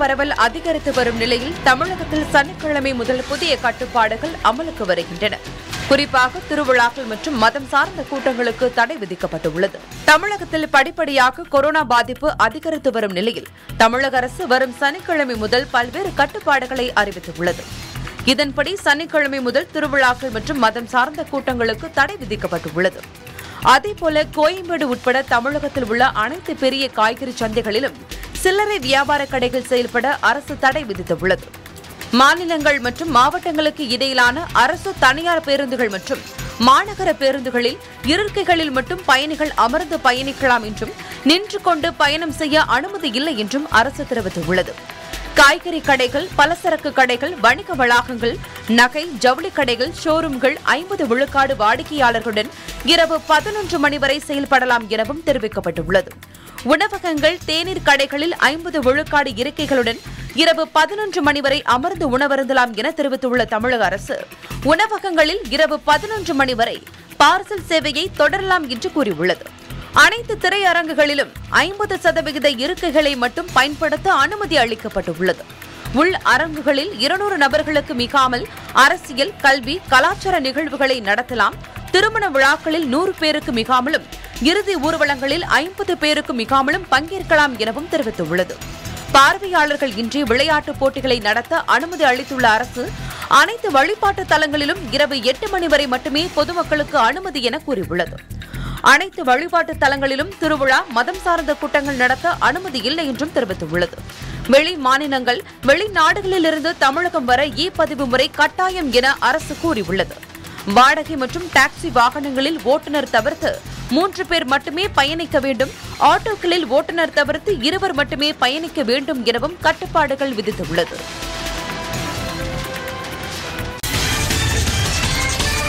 பரவல் அதிகரித்து வரும் நிலையில் தமிழகத்தில் சனிக்கிழமை முதல் புதிய கட்டுப்பாடுகள் அமலுக்கு வருகின்றன குறிப்பாக திருவிழாக்கள் மற்றும் மதம் சார்ந்த கூட்டங்களுக்கு தடை விதிக்கப்பட்டுள்ளது தமிழகத்தில் படிப்படியாக கொரோனா பாதிப்பு அதிகரித்து வரும் நிலையில் தமிழக அரசு வரும் சனிக்கிழமை முதல் பல்வேறு கட்டுப்பாடுகளை அறிவித்துள்ளது இதன்படி சனிக்கிழமை முதல் திருவிழாக்கள் மற்றும் மதம் சார்ந்த கூட்டங்களுக்கு தடை விதிக்கப்பட்டுள்ளது அதேபோல கோயம்பேடு உட்பட தமிழகத்தில் உள்ள அனைத்து பெரிய காய்கறி சந்தைகளிலும் சில்லறை வியாபார கடைகள் செயல்பட அரசு தடை விதித்துள்ளது மாநிலங்கள் மற்றும் மாவட்டங்களுக்கு இடையிலான அரசு தனியார் பேருந்துகள் மற்றும் மாநகர பேருந்துகளில் இருக்கைகளில் மட்டும் பயணிகள் அமர்ந்து பயணிக்கலாம் என்றும் நின்று கொண்டு பயணம் செய்ய அனுமதி இல்லை என்றும் அரசு தெரிவித்துள்ளது காய்கறி கடைகள் பலசரக்கு கடைகள் வணிக வளாகங்கள் நகை ஜவுளி கடைகள் ஷோரூம்கள் ஐம்பது விழுக்காடு வாடிக்கையாளர்களுடன் இரவு பதினொன்று மணி வரை செயல்படலாம் எனவும் தெரிவிக்கப்பட்டுள்ளது உணவகங்கள் தேநீர் கடைகளில் ஐம்பது விழுக்காடு இருக்கைகளுடன் இரவு பதினொன்று மணி வரை அமர்ந்து உணவருந்தலாம் என தெரிவித்துள்ள தமிழக அரசு உணவகங்களில் இரவு பதினொன்று மணி வரை பார்சல் சேவையை தொடரலாம் என்று கூறியுள்ளது அனைத்து திரையரங்குகளிலும் ஐம்பது சதவிகித இருக்கைகளை மட்டும் பயன்படுத்த அனுமதி அளிக்கப்பட்டுள்ளது உள் அரங்குகளில் இருநூறு நபர்களுக்கு மிகாமல் அரசியல் கல்வி கலாச்சார நிகழ்வுகளை நடத்தலாம் திருமண விழாக்களில் நூறு பேருக்கு மிகாமலும் இறுதி ஊர்வலங்களில் ஐம்பது பேருக்கு மிகாமலும் பங்கேற்கலாம் எனவும் தெரிவித்துள்ளது பார்வையாளர்கள் இன்றி விளையாட்டுப் போட்டிகளை நடத்த அனுமதி அளித்துள்ள அரசு அனைத்து வழிபாட்டு தலங்களிலும் இரவு எட்டு மணி வரை மட்டுமே பொதுமக்களுக்கு அனுமதி என கூறியுள்ளது அனைத்து வழிபாட்டு தலங்களிலும் திருவிழா மதம் சார்ந்த கூட்டங்கள் நடத்த அனுமதி இல்லை என்றும் தெரிவித்துள்ளது வெளி மாநிலங்கள் வெளிநாடுகளிலிருந்து தமிழகம் வர இ பதிவு முறை கட்டாயம் என அரசு கூறியுள்ளது வாடகை மற்றும் டாக்ஸி வாகனங்களில் ஓட்டுநர் தவிர்த்து மூன்று பேர் மட்டுமே பயணிக்க வேண்டும் ஆட்டோக்களில் ஓட்டுநர் தவிர்த்து இருவர் மட்டுமே பயணிக்க வேண்டும் எனவும் கட்டுப்பாடுகள் விதித்துள்ளது